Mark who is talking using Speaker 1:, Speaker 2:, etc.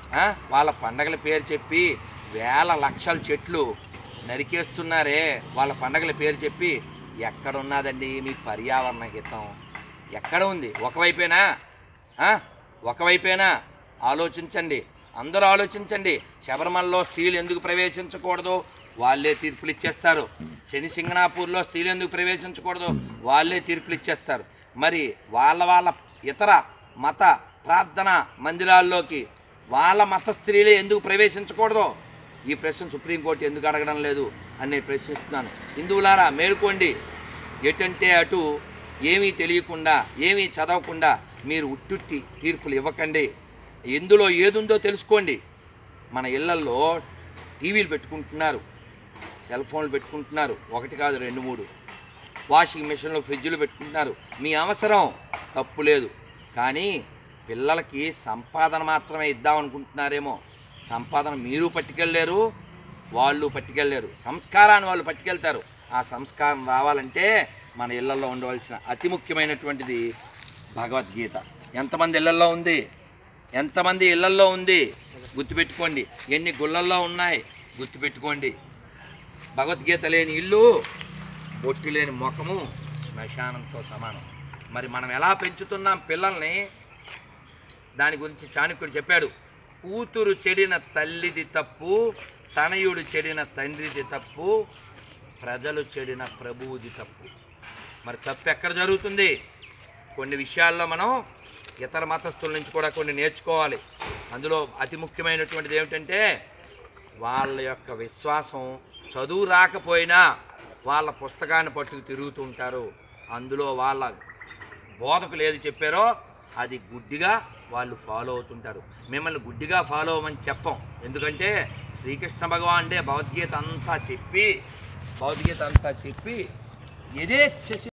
Speaker 1: ఆ? వాళ్ళ పండగల పేరు చెప్పి వేల లక్షల చెట్లు నరికేస్తున్నారే వాళ్ళ పండగల పేరు చెప్పి ఎక్కడున్నదండి మీ పర్యావరణ హితం ఎక్కడ ఉంది ఒకవైపేనా ఆ? ఒకవైపేనా ఆలోచించండి అందరూ ఆలోచించండి శబరిమలలో స్త్రీలు ఎందుకు ప్రవేశించకూడదు వాళ్ళే తీర్పులు ఇచ్చేస్తారు శని సింగనాపూర్లో స్త్రీలు ఎందుకు ప్రవేశించకూడదు వాళ్ళే తీర్పులు ఇచ్చేస్తారు మరి వాళ్ళ వాళ్ళ ఇతర మత ప్రార్థన మందిరాల్లోకి వాళ్ళ మత స్త్రీలే ఎందుకు ప్రవేశించకూడదు ఈ ప్రశ్న సుప్రీంకోర్టు ఎందుకు అడగడం లేదు అని నేను ప్రశ్నిస్తున్నాను హిందువులారా మేలుకోండి ఎటంటే అటు ఏమీ తెలియకుండా ఏమీ చదవకుండా మీరు ఉట్టుట్టి తీర్పులు ఇవ్వకండి ఎందులో ఏదుందో తెలుసుకోండి మన ఇళ్లల్లో టీవీలు పెట్టుకుంటున్నారు సెల్ ఫోన్లు పెట్టుకుంటున్నారు ఒకటి కాదు రెండు మూడు వాషింగ్ మిషన్లు ఫ్రిడ్జ్లు పెట్టుకుంటున్నారు మీ అవసరం తప్పు లేదు కానీ పిల్లలకి సంపాదన మాత్రమే ఇద్దాం అనుకుంటున్నారేమో సంపాదన మీరు పట్టుకెళ్ళలేరు వాళ్ళు పట్టుకెళ్ళలేరు సంస్కారాన్ని వాళ్ళు పట్టుకెళ్తారు ఆ సంస్కారం రావాలంటే మన ఇళ్లలో ఉండవలసిన అతి ముఖ్యమైనటువంటిది భగవద్గీత ఎంతమంది ఇళ్లలో ఉంది ఎంతమంది ఇళ్లల్లో ఉంది గుర్తుపెట్టుకోండి ఎన్ని గుళ్ళల్లో ఉన్నాయి గుర్తుపెట్టుకోండి భగవద్గీత లేని ఇల్లు బొట్టు లేని ముఖము శ్మశానంతో సమానం మరి మనం ఎలా పెంచుతున్నాం పిల్లల్ని దాని గురించి చాణక్యుడు చెప్పాడు కూతురు చెడిన తల్లిది తప్పు తనయుడు చెడిన తండ్రిది తప్పు ప్రజలు చెడిన ప్రభువుది తప్పు మరి తప్పు ఎక్కడ జరుగుతుంది కొన్ని విషయాల్లో మనం ఇతర మతస్థుల నుంచి కూడా కొన్ని నేర్చుకోవాలి అందులో అతి ముఖ్యమైనటువంటిది ఏమిటంటే వాళ్ళ యొక్క విశ్వాసం చదువు రాకపోయినా వాళ్ళ పుస్తకాన్ని పట్టుకు తిరుగుతూ ఉంటారు అందులో వాళ్ళ బోధకులు ఏది చెప్పారో అది గుడ్డిగా వాళ్ళు ఫాలో అవుతుంటారు మిమ్మల్ని గుడ్డిగా ఫాలో అవ్వమని చెప్పం ఎందుకంటే శ్రీకృష్ణ భగవానుడే భగవద్గీత అంతా చెప్పి భగవద్గీత అంతా చెప్పి ఇదే చేసి